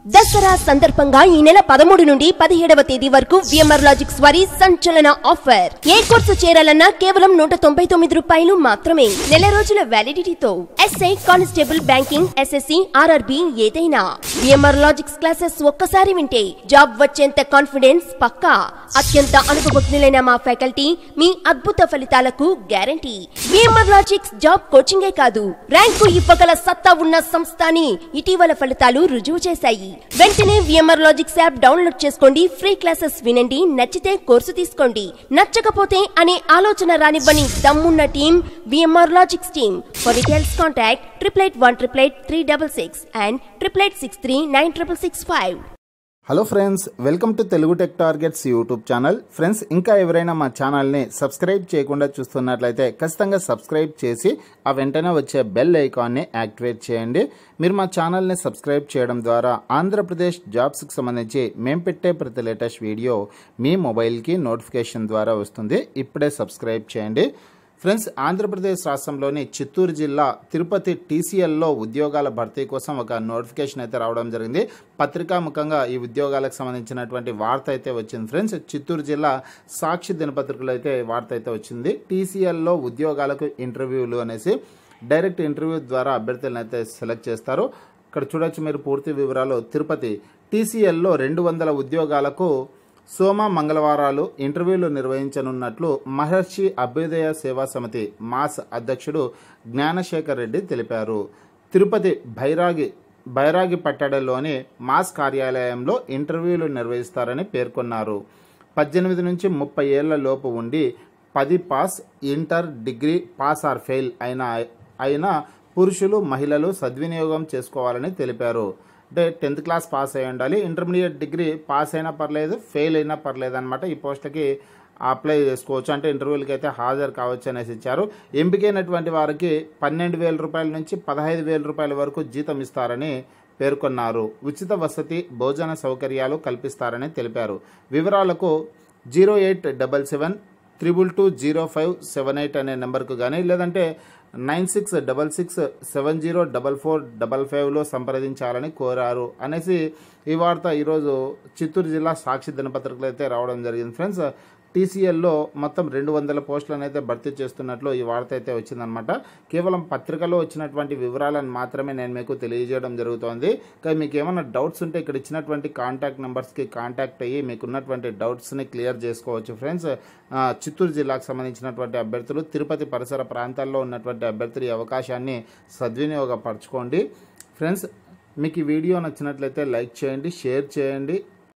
దసరా సందర్భంగా ఈ నెల పదమూడు నుండి పదిహేడవ తేదీ వరకు విఎంఆర్ లాజిక్స్ వారి సంచలన ఆఫర్ ఏ కోర్సు చేరాలన్నా కేవలం నూట తొంభై తొమ్మిది రూపాయలు మాత్రమే నెల రోజుల వ్యాలిడిటీతో SI constable banking SSC RRB ఏదైనా విఎంఆర్ లాజిక్స్ క్లాసెస్ ఒక్కసారి వింటే జాబ్ వచ్చేంత కాన్ఫిడెన్స్ పక్కా అత్యంత అనుభవజ్ఞులైన మా ఫ్యాకల్టీ మీ అద్భుత ఫలితాలకు గ్యారంటీ విఎంఆర్ లాజిక్స్ జాబ్ కోచింగే కాదు ర్యాంకు ఇవ్వగల సత్తా ఉన్న సంస్థ అని ఇటీవల ఫలితాలు రుజువు చేశాయి వెంటనే విఎంఆర్ లాజిక్స్ యాప్ డౌన్లోడ్ చేసుకోండి ఫ్రీ క్లాసెస్ వినండి నచ్చితే కోర్సు తీసుకోండి నచ్చకపోతే అనే ఆలోచన రానివ్వని దమ్మున్న team VMR logics team for details contact triple eight one triple eight three double six and triple eight six three nine triple six five hello friends welcome to Telugu Tech Targets YouTube channel friends ఇంకా ఎవరైనా మా ఛానల్ని subscribe చేయకుండా చూస్తున్నట్లయితే ఖచ్చితంగా subscribe చేసి ఆ వెంటనే వచ్చే బెల్ ఐకాన్ని యాక్టివేట్ చేయండి మీరు మా ఛానల్ని సబ్స్క్రైబ్ చేయడం ద్వారా ఆంధ్రప్రదేశ్ జాబ్స్కి సంబంధించి మేము పెట్టే ప్రతి లేటెస్ట్ వీడియో మీ మొబైల్కి నోటిఫికేషన్ ద్వారా వస్తుంది ఇప్పుడే సబ్స్క్రైబ్ చేయండి ఫ్రెండ్స్ ఆంధ్రప్రదేశ్ రాష్ట్రంలోని చిత్తూరు జిల్లా తిరుపతి టీసీఎల్లో ఉద్యోగాల భర్తీ కోసం ఒక నోటిఫికేషన్ అయితే రావడం జరిగింది పత్రికాముఖంగా ఈ ఉద్యోగాలకు సంబంధించినటువంటి వార్త అయితే వచ్చింది ఫ్రెండ్స్ చిత్తూరు జిల్లా సాక్షి దినపత్రికలో అయితే వార్త అయితే వచ్చింది టీసీఎల్లో ఉద్యోగాలకు ఇంటర్వ్యూలు అనేసి డైరెక్ట్ ఇంటర్వ్యూ ద్వారా అభ్యర్థులను అయితే సెలెక్ట్ చేస్తారు ఇక్కడ చూడొచ్చు మీరు పూర్తి వివరాలు తిరుపతి టీసీఎల్లో రెండు వందల ఉద్యోగాలకు సోమ మంగళవారాలు ఇంటర్వ్యూలు నిర్వహించనున్నట్లు మహర్షి అభ్యుదయ సేవా సమితి మాస్ అధ్యక్షుడు జ్ఞానశేఖర్ రెడ్డి తెలిపారు తిరుపతి భైరాగి బైరాగి పట్టణంలోని మాస్ కార్యాలయంలో ఇంటర్వ్యూలు నిర్వహిస్తారని పేర్కొన్నారు పద్దెనిమిది నుంచి ముప్పై ఏళ్ల లోపు ఉండి పది pass inter degree pass or fail అయిన అయిన పురుషులు మహిళలు సద్వినియోగం చేసుకోవాలని తెలిపారు అంటే టెన్త్ క్లాస్ పాస్ అయి ఉండాలి ఇంటర్మీడియట్ డిగ్రీ పాస్ అయినా పర్లేదు ఫెయిల్ అయినా పర్లేదు అనమాట ఈ పోస్ట్కి అప్లై చేసుకోవచ్చు అంటే ఇంటర్వ్యూలకి అయితే హాజరు కావచ్చు అనేసి ఇచ్చారు ఎంపికైనటువంటి వారికి పన్నెండు వేల రూపాయల నుంచి పదహైదు వేల రూపాయల వరకు జీతం ఇస్తారని పేర్కొన్నారు ఉచిత వసతి భోజన సౌకర్యాలు కల్పిస్తారని తెలిపారు వివరాలకు zero eight double seven triple two zero five seven eight అనే నెంబర్కు కానీ లేదంటే nine six double six seven zero double four double ఫైవ్లో సంప్రదించాలని కోరారు అనేసి ఈ వార్త ఈరోజు చిత్తూరు జిల్లా సాక్షి దినపత్రికలు అయితే రావడం జరిగింది ఫ్రెండ్స్ టీసీఎల్లో మొత్తం రెండు వందల పోస్టులను అయితే భర్తీ చేస్తున్నట్లు ఈ వార్త అయితే వచ్చిందనమాట కేవలం పత్రికలో వచ్చినటువంటి వివరాలను మాత్రమే నేను మీకు తెలియజేయడం జరుగుతోంది కానీ మీకు ఏమైనా డౌట్స్ ఉంటే ఇక్కడ ఇచ్చినటువంటి కాంటాక్ట్ నెంబర్స్కి కాంటాక్ట్ అయ్యి మీకు ఉన్నటువంటి డౌట్స్ని క్లియర్ చేసుకోవచ్చు ఫ్రెండ్స్ ఆ, చిత్తూరు జిల్లాకు సంబంధించినటువంటి అభ్యర్థులు తిరుపతి పరిసర ప్రాంతాల్లో ఉన్నటువంటి అభ్యర్థులు ఈ అవకాశాన్ని సద్వినియోగపరచుకోండి ఫ్రెండ్స్ మీకు ఈ వీడియో నచ్చినట్లయితే లైక్ చేయండి షేర్ చేయండి